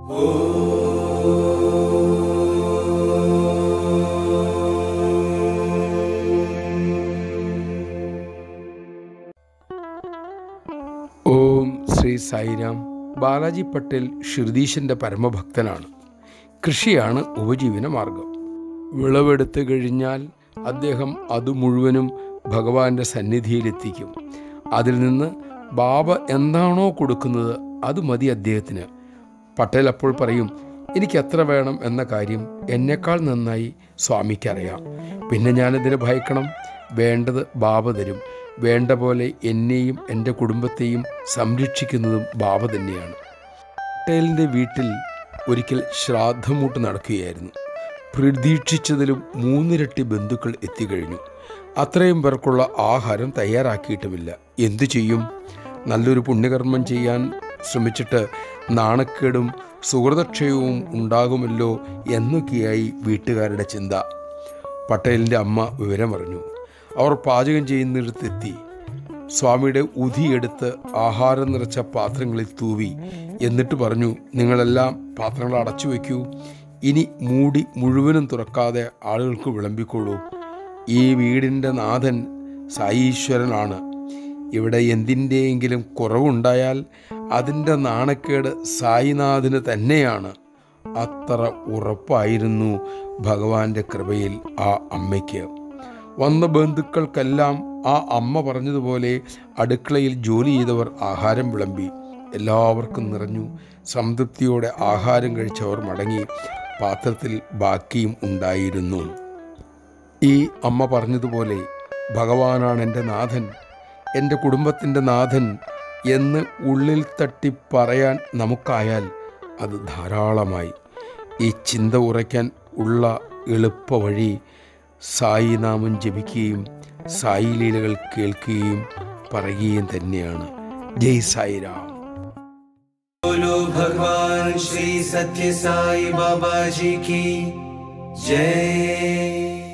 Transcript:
ഓം ശ്രീ സായിരാം ബാലാജി പട്ടേൽ ഷിർദീശൻ്റെ പരമഭക്തനാണ് കൃഷിയാണ് ഉപജീവന മാർഗം വിളവെടുത്തു കഴിഞ്ഞാൽ അദ്ദേഹം അത് മുഴുവനും ഭഗവാന്റെ സന്നിധിയിലെത്തിക്കും അതിൽ നിന്ന് ബാബ എന്താണോ കൊടുക്കുന്നത് അത് മതി അദ്ദേഹത്തിന് പട്ടേൽ അപ്പോൾ പറയും എനിക്ക് എത്ര വേണം എന്ന കാര്യം എന്നെക്കാൾ നന്നായി സ്വാമിക്കറിയാം പിന്നെ ഞാനിതിനെ ഭയക്കണം വേണ്ടത് ബാബ തരും വേണ്ട പോലെ എന്നെയും എൻ്റെ കുടുംബത്തെയും സംരക്ഷിക്കുന്നതും ബാബ തന്നെയാണ് പട്ടേലിൻ്റെ വീട്ടിൽ ഒരിക്കൽ ശ്രാദ്ധമൂട്ട് നടക്കുകയായിരുന്നു പ്രതീക്ഷിച്ചതിലും മൂന്നിരട്ടി ബന്ധുക്കൾ എത്തിക്കഴിഞ്ഞു അത്രയും പേർക്കുള്ള ആഹാരം തയ്യാറാക്കിയിട്ടുമില്ല എന്തു ചെയ്യും നല്ലൊരു പുണ്യകർമ്മം ചെയ്യാൻ ശ്രമിച്ചിട്ട് നാണക്കേടും സുഹൃതക്ഷയവും ഉണ്ടാകുമല്ലോ എന്നൊക്കെയായി വീട്ടുകാരുടെ ചിന്ത പട്ടേലിൻ്റെ അമ്മ വിവരമറിഞ്ഞു അവർ പാചകം ചെയ്യുന്നിടത്തെത്തി സ്വാമിയുടെ ഉധിയെടുത്ത് ആഹാരം നിറച്ച പാത്രങ്ങളിൽ തൂവി എന്നിട്ട് പറഞ്ഞു നിങ്ങളെല്ലാം പാത്രങ്ങൾ അടച്ചു വയ്ക്കൂ ഇനി മൂടി മുഴുവനും തുറക്കാതെ ആളുകൾക്ക് വിളമ്പിക്കോളൂ ഈ വീടിൻ്റെ നാഥൻ സായീശ്വരനാണ് ഇവിടെ എന്തിൻ്റെയെങ്കിലും കുറവുണ്ടായാൽ അതിൻ്റെ നാണക്കേട് സായിനാഥന് തന്നെയാണ് അത്ര ഉറപ്പായിരുന്നു ഭഗവാന്റെ കൃപയിൽ ആ അമ്മയ്ക്ക് വന്ന ബന്ധുക്കൾക്കെല്ലാം ആ അമ്മ പറഞ്ഞതുപോലെ അടുക്കളയിൽ ജോലി ചെയ്തവർ ആഹാരം വിളമ്പി എല്ലാവർക്കും നിറഞ്ഞു സംതൃപ്തിയോടെ ആഹാരം കഴിച്ചവർ മടങ്ങി പാത്രത്തിൽ ബാക്കിയും ഉണ്ടായിരുന്നു ഈ അമ്മ പറഞ്ഞതുപോലെ ഭഗവാനാണ് എൻ്റെ നാഥൻ എൻ്റെ കുടുംബത്തിൻ്റെ നാഥൻ എന്ന് ഉള്ളിൽ തട്ടി പറയാൻ നമുക്കായാൽ അത് ധാരാളമായി ഈ ചിന്ത ഉറയ്ക്കാൻ ഉള്ള എളുപ്പ വഴി സായി നാമം ജപിക്കുകയും സായി ലീലകൾ കേൾക്കുകയും പറയുകയും തന്നെയാണ് ജയ് സായിരാം बोलो भगवान श्री सत्य साई बाबा जी की जय